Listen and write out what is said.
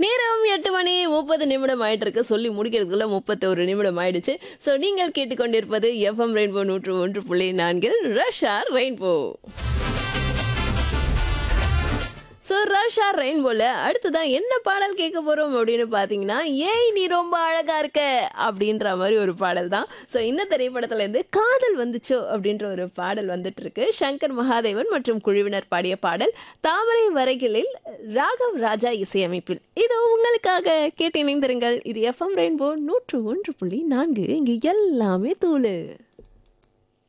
நேரம் எட்டு மணி முப்பது நிமிடம் ஆயிட்டு இருக்கு சொல்லி முடிக்கிறதுக்குள்ள முப்பத்தோரு நிமிடம் ஆயிடுச்சு ஸோ நீங்கள் கேட்டுக்கொண்டிருப்பது எஃப்எம் ரெயின்போ நூற்று ஒன்று புள்ளி நான்கில் ரஷ்யா ரெயின்போ ஸோ ரஷ்யா ரெயின்போல அடுத்ததான் என்ன பாடல் கேட்க போகிறோம் அப்படின்னு பார்த்தீங்கன்னா ஏய் நீ ரொம்ப அழகா இருக்க அப்படின்ற மாதிரி ஒரு பாடல் தான் ஸோ இந்த திரைப்படத்துலேருந்து காதல் வந்துச்சோ அப்படின்ற ஒரு பாடல் வந்துட்டு இருக்கு சங்கர் மகாதேவன் மற்றும் குழுவினர் பாடிய பாடல் தாமரை வரைகளில் ராகவ் ராஜா இசையமைப்பில் இதோ உங்களுக்காக கேட்டு இணைந்திருங்கள் இது எஃப்எம் ரெயின்போ நூற்று ஒன்று புள்ளி நான்கு இங்கு எல்லாமே தூளு